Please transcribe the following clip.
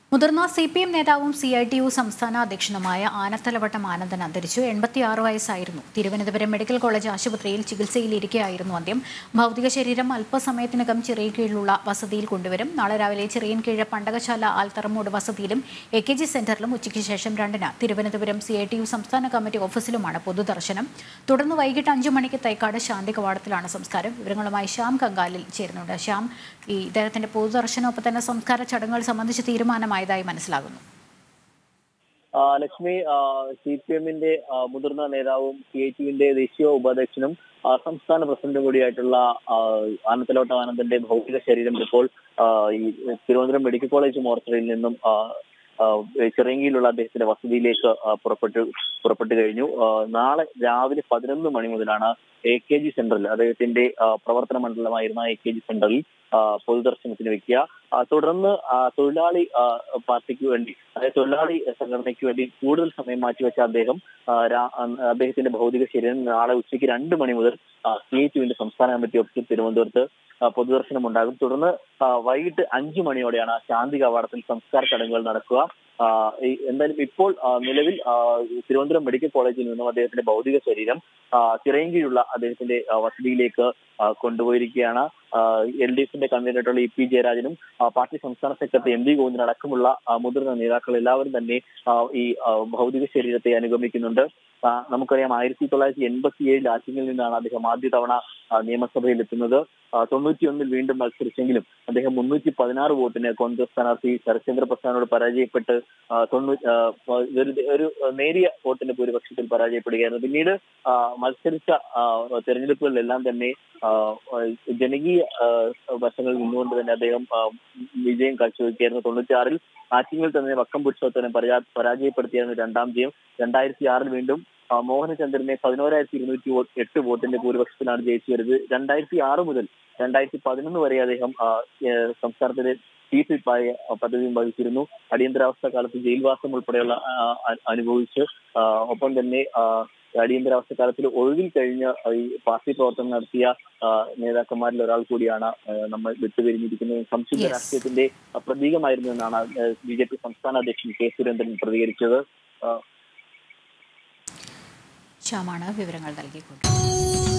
മുതിർന്ന C P M നേതാവും C I T U സംസ്ഥാന അധ്യക്ഷനുമായ ആനത്തലവട്ടം ആനന്ദൻ അന്തരിച്ചു എൺപത്തിയാറ് വയസ്സായിരുന്നു തിരുവനന്തപുരം മെഡിക്കൽ കോളേജ് ആശുപത്രിയിൽ ചികിത്സയിലിരിക്കെയായിരുന്നു അന്ത്യം ഭൗതിക ശരീരം അല്പസമയത്തിനകം ചിറയിൻ കീഴിലുള്ള വസതിയിൽ കൊണ്ടുവരും നാളെ രാവിലെ ചിറയിൻ കീഴ് പണ്ടകശാല ആൽത്തറമൂട് വസതിയിലും എ കെ ജി സെന്ററിലും ഉച്ചയ്ക്ക് ശേഷം രണ്ടിന് Thiruvananthapuram C I T U സംസ്ഥാന കമ്മിറ്റി ഓഫീസിലുമാണ് പൊതുദർശനം തുടർന്ന് വൈകിട്ട് അഞ്ചു മണിക്ക് തൈക്കാട് ശാന്തി കവാടത്തിലാണ് സംസ്കാരം വിവരങ്ങളുമായി ശ്യാം കങ്കാലിൽ ചേരുന്നുണ്ട് ശ്യാം ഈ ഇദ്ദേഹത്തിന്റെ പൊതുദർശനമൊപ്പം തന്നെ സംസ്കാര ചടങ്ങുകൾ സംബന്ധിച്ച് തീരുമാനമായതായി മനസ്സിലാകുന്നു ആ, ലക്ഷ്മി സി പി എമ്മിന്റെ മുതിർന്ന നേതാവും സി ഐ ടിയുവിന്റെ ദേശീയ ഉപാധ്യക്ഷനും ആ, സംസ്ഥാന പ്രസിഡന്റും കൂടിയായിട്ടുള്ള ആ, ആനത്തലോട്ട ആനന്ദന്റെ ഭൗതിക ശരീരം ഇപ്പോൾ ആ, ഈ തിരുവനന്തപുരം മെഡിക്കൽ കോളേജ് മോർച്ചറിയിൽ നിന്നും ആ, ആ, ചിറയങ്കിയിലുള്ള അദ്ദേഹത്തിന്റെ വസതിയിലേക്ക് ആ, പുറപ്പെട്ടു പുറപ്പെട്ടു കഴിഞ്ഞു ആ, നാളെ രാവിലെ പതിനൊന്ന് മണി മുതലാണ് എ കെ ജി സെന്ററിൽ അദ്ദേഹത്തിന്റെ ആ, പ്രവർത്തന മണ്ഡലമായിരുന്ന എ കെ ജി സെന്ററിൽ ആ, പൊതുദർശനത്തിന് വെക്കുക ആ, തുടർന്ന് ആ, തൊഴിലാളി ആ, പാർട്ടിക്ക് വേണ്ടി അതായത് തൊഴിലാളി സംഘടനയ്ക്ക് വേണ്ടി കൂടുതൽ സമയം മാറ്റിവെച്ച അദ്ദേഹം ആ, രാ- ആ, അദ്ദേഹത്തിന്റെ ഭൗതിക ശരീരം നാളെ ഉച്ചയ്ക്ക് രണ്ട് മണി മുതൽ സി ഐ ടുവിന്റെ സംസ്ഥാന കമ്മിറ്റി ഓഫീസിൽ തിരുവനന്തപുരത്ത് ആ, പൊതുദർശനം ഉണ്ടാകും തുടർന്ന് ആ, വൈകിട്ട് അഞ്ചു മണിയോടെയാണ് ശാന്തി കവാടത്തിൽ സംസ്കാര ചടങ്ങുകൾ നടക്കുക ആ, ഈ- എന്തായാലും ഇപ്പോൾ ആ, നിലവിൽ ആ, തിരുവനന്തപുരം മെഡിക്കൽ കോളേജിൽ നിന്നും അദ്ദേഹത്തിന്റെ ഭൗതിക ശരീരം ആ, ചിറയൻകീഴുള്ള അദ്ദേഹത്തിന്റെ ആ, വസതിയിലേക്ക് ആ, കൊണ്ടുപോയിരിക്കുകയാണ് എൽ ഡി എഫിന്റെ കൺവീനറായിട്ടുള്ള ഇ പി ജയരാജനും ആ, പാർട്ടി സംസ്ഥാന സെക്രട്ടറി എം വി ഗോവിന്ദൻ അടക്കമുള്ള ആ, മുതിർന്ന നേതാക്കൾ എല്ലാവരും തന്നെ ആ, ഈ ആ, ഭൗതിക ശരീരത്തെ അനുഗമിക്കുന്നുണ്ട് ആ, നമുക്കറിയാം ആയിരത്തി തൊള്ളായിരത്തി എൺപത്തി ഏഴിൽ ആറ്റിങ്ങിൽ നിന്നാണ് അദ്ദേഹം ആദ്യ തവണ ആ, നിയമസഭയിൽ എത്തുന്നത് തൊണ്ണൂറ്റിയൊന്നിൽ വീണ്ടും മത്സരിച്ചെങ്കിലും അദ്ദേഹം മുന്നൂറ്റി പതിനാറ് വോട്ടിന് കോൺഗ്രസ് സ്ഥാനാർത്ഥി ശരത്ചന്ദ്ര പ്രസാദിനോട് പരാജയപ്പെട്ട് ആ, തൊണ്ണൂ- ആ, ഒരു ഒരു നേരിയ വോട്ടിന്റെ ഭൂരിപക്ഷത്തിൽ പരാജയപ്പെടുകയായിരുന്നു പിന്നീട് ആ, മത്സരിച്ച ആ, തെരഞ്ഞെടുപ്പുകളിലെല്ലാം തന്നെ ആ, ജനകീയ ആ, വശങ്ങളിൽ നിന്നുകൊണ്ട് തന്നെ അദ്ദേഹം ആ, വിജയം കാഴ്ചവെക്കുകയായിരുന്നു തൊണ്ണൂറ്റിയാറിൽ ആറ്റിങ്ങിൽ തന്നെ വക്കം പുരുഷോത്തനെ പരാ പരാജയപ്പെടുത്തിയായിരുന്നു രണ്ടാം ജയം രണ്ടായിരത്തി ആറിൽ വീണ്ടും ആ, മോഹനചന്ദ്രനെ പതിനോരായിരത്തി ഇരുന്നൂറ്റി വോ- എട്ട് വോട്ടിന്റെ ഭൂരിപക്ഷത്തിലാണ് ജയിച്ചു വരുന്നത് രണ്ടായിരത്തി ആറ് മുതൽ രണ്ടായിരത്തി പതിനൊന്ന് വരെ അദ്ദേഹം ആ, ഏ, സംസ്ഥാനത്തിലെ ചീഫ് വിപ്പായ പദവിയും വഹിച്ചിരുന്നു അടിയന്തരാവസ്ഥ കാലത്ത് ജയിൽവാസം ഉൾപ്പെടെയുള്ള ആ, അ- അനുഭവിച്ച് ആ, ഒപ്പം തന്നെ ആ, അടിയന്തരാവസ്ഥ കാലത്തിൽ ഒഴിവിൽ കഴിഞ്ഞ ഈ പാർട്ടി പ്രവർത്തനം നടത്തിയ ആ, നേതാക്കന്മാരിൽ ഒരാൾ കൂടിയാണ് ആ, നമ്മൾ വിട്ടുപിരിഞ്ഞിരിക്കുന്നത് സംശുദ്ധ Yes. രാഷ്ട്രീയത്തിന്റെ ആ, പ്രതീകമായിരുന്നു എന്നാണ് ബി ജെ പി സംസ്ഥാന അധ്യക്ഷൻ കെ സുരേന്ദ്രൻ പ്രതികരിച്ചത് ആ, ശ്യാമാണ് വിവരങ്ങൾ നൽകിക്കൊണ്ട്